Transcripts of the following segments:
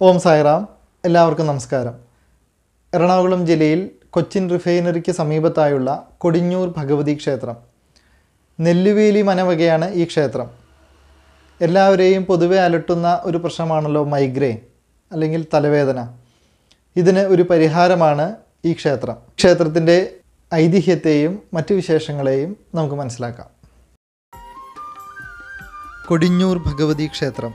ഓം സായിറാം എല്ലാവർക്കും നമസ്കാരം എറണാകുളം ജില്ലയിൽ കൊച്ചിൻ റിഫൈനറിക്ക് സമീപത്തായുള്ള കൊടിഞ്ഞൂർ ഭഗവതി ക്ഷേത്രം നെല്ലുവേലി മനവകയാണ് ഈ ക്ഷേത്രം എല്ലാവരെയും പൊതുവെ അലട്ടുന്ന ഒരു പ്രശ്നമാണല്ലോ മൈഗ്രെയിൻ അല്ലെങ്കിൽ തലവേദന ഇതിന് ഒരു പരിഹാരമാണ് ഈ ക്ഷേത്രം ക്ഷേത്രത്തിൻ്റെ ഐതിഹ്യത്തെയും മറ്റു വിശേഷങ്ങളെയും നമുക്ക് മനസ്സിലാക്കാം കൊടിഞ്ഞൂർ ഭഗവതി ക്ഷേത്രം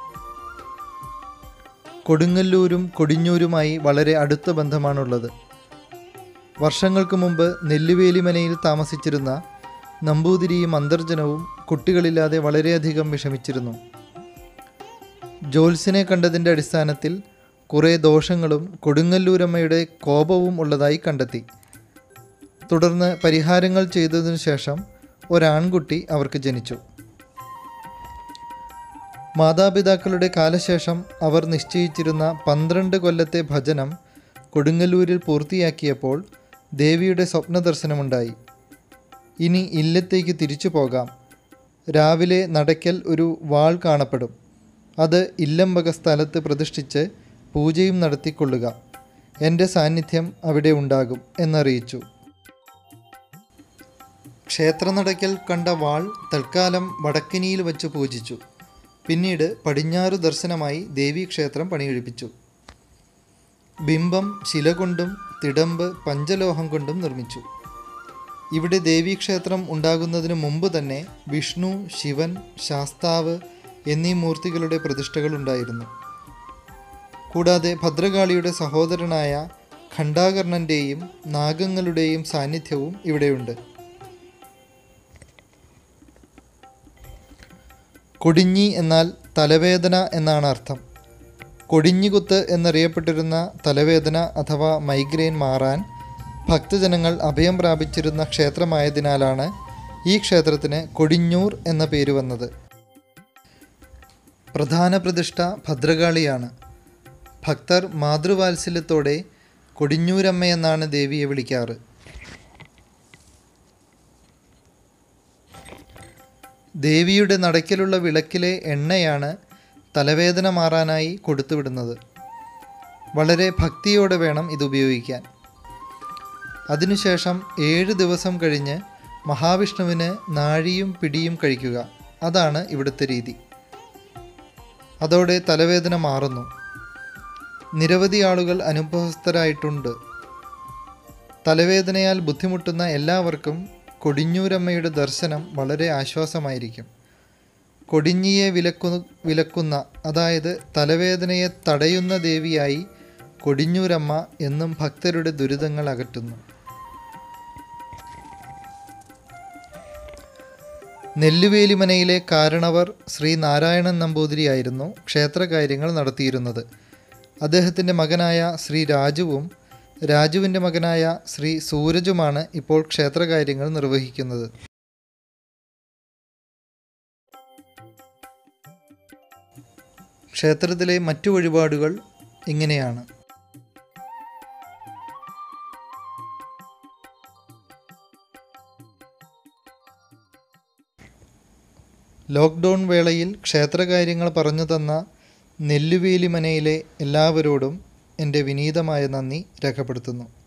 കൊടുങ്ങല്ലൂരും കൊടിഞ്ഞൂരുമായി വളരെ അടുത്ത ബന്ധമാണുള്ളത് വർഷങ്ങൾക്ക് മുമ്പ് നെല്ലുവേലിമനയിൽ താമസിച്ചിരുന്ന നമ്പൂതിരിയും അന്തർജനവും കുട്ടികളില്ലാതെ വളരെയധികം വിഷമിച്ചിരുന്നു ജോത്സ്യനെ കണ്ടതിൻ്റെ അടിസ്ഥാനത്തിൽ കുറേ ദോഷങ്ങളും കൊടുങ്ങല്ലൂരമ്മയുടെ കോപവും ഉള്ളതായി കണ്ടെത്തി തുടർന്ന് പരിഹാരങ്ങൾ ചെയ്തതിനു ശേഷം ഒരാൺകുട്ടി അവർക്ക് ജനിച്ചു മാതാപിതാക്കളുടെ കാലശേഷം അവർ നിശ്ചയിച്ചിരുന്ന പന്ത്രണ്ട് കൊല്ലത്തെ ഭജനം കൊടുങ്ങല്ലൂരിൽ പൂർത്തിയാക്കിയപ്പോൾ ദേവിയുടെ സ്വപ്നദർശനമുണ്ടായി ഇനി ഇല്ലത്തേക്ക് തിരിച്ചു പോകാം രാവിലെ നടക്കൽ ഒരു വാൾ കാണപ്പെടും അത് ഇല്ലം വക സ്ഥലത്ത് പ്രതിഷ്ഠിച്ച് പൂജയും നടത്തിക്കൊള്ളുക എൻ്റെ സാന്നിധ്യം അവിടെ ഉണ്ടാകും എന്നറിയിച്ചു ക്ഷേത്രനടയ്ക്കൽ കണ്ട വാൾ തൽക്കാലം വടക്കിനിയിൽ വച്ച് പൂജിച്ചു പിന്നീട് പടിഞ്ഞാറ് ദർശനമായി ദേവീക്ഷേത്രം പണികഴിപ്പിച്ചു ബിംബം ശില കൊണ്ടും തിടമ്പ് പഞ്ചലോഹം കൊണ്ടും നിർമ്മിച്ചു ഇവിടെ ദേവീക്ഷേത്രം ഉണ്ടാകുന്നതിന് മുമ്പ് തന്നെ വിഷ്ണു ശിവൻ ശാസ്താവ് എന്നീ മൂർത്തികളുടെ പ്രതിഷ്ഠകൾ ഉണ്ടായിരുന്നു കൂടാതെ ഭദ്രകാളിയുടെ സഹോദരനായ ഖണ്ഡാകർണൻ്റെയും നാഗങ്ങളുടെയും സാന്നിധ്യവും ഇവിടെയുണ്ട് കൊടിഞ്ഞി എന്നാൽ തലവേദന എന്നാണ് അർത്ഥം കൊടിഞ്ഞികുത്ത് എന്നറിയപ്പെട്ടിരുന്ന തലവേദന അഥവാ മൈഗ്രെയിൻ മാറാൻ ഭക്തജനങ്ങൾ അഭയം പ്രാപിച്ചിരുന്ന ക്ഷേത്രമായതിനാലാണ് ഈ ക്ഷേത്രത്തിന് കൊടിഞ്ഞൂർ എന്ന പേര് വന്നത് പ്രധാന പ്രതിഷ്ഠ ഭദ്രകാളിയാണ് ഭക്തർ മാതൃവാത്സല്യത്തോടെ കൊടിഞ്ഞൂരമ്മയെന്നാണ് ദേവിയെ വിളിക്കാറ് ദേവിയുടെ നടക്കിലുള്ള വിളക്കിലെ എണ്ണയാണ് തലവേദന മാറാനായി കൊടുത്തുവിടുന്നത് വളരെ ഭക്തിയോടെ വേണം ഇത് ഉപയോഗിക്കാൻ അതിനുശേഷം ഏഴ് ദിവസം കഴിഞ്ഞ് മഹാവിഷ്ണുവിന് നാഴിയും പിടിയും കഴിക്കുക അതാണ് ഇവിടുത്തെ രീതി അതോടെ തലവേദന മാറുന്നു നിരവധി ആളുകൾ അനുഭവസ്ഥരായിട്ടുണ്ട് തലവേദനയാൽ ബുദ്ധിമുട്ടുന്ന എല്ലാവർക്കും കൊടിഞ്ഞൂരമ്മയുടെ ദർശനം വളരെ ആശ്വാസമായിരിക്കും കൊടിഞ്ഞിയെ വിലക്കു വിലക്കുന്ന അതായത് തലവേദനയെ തടയുന്ന ദേവിയായി കൊടിഞ്ഞൂരമ്മ എന്നും ഭക്തരുടെ ദുരിതങ്ങൾ അകറ്റുന്നു നെല്ലുവേലിമനയിലെ കാരണവർ ശ്രീ നാരായണൻ നമ്പൂതിരിയായിരുന്നു ക്ഷേത്രകാര്യങ്ങൾ നടത്തിയിരുന്നത് അദ്ദേഹത്തിൻ്റെ മകനായ ശ്രീ രാജുവും രാജുവിൻ്റെ മകനായ ശ്രീ സൂരജുമാണ് ഇപ്പോൾ ക്ഷേത്രകാര്യങ്ങൾ നിർവഹിക്കുന്നത് ക്ഷേത്രത്തിലെ മറ്റു വഴിപാടുകൾ ഇങ്ങനെയാണ് ലോക്ക്ഡൗൺ വേളയിൽ ക്ഷേത്രകാര്യങ്ങൾ പറഞ്ഞു തന്ന നെല്ലുവേലിമനയിലെ എല്ലാവരോടും എൻ്റെ വിനീതമായ നന്ദി രേഖപ്പെടുത്തുന്നു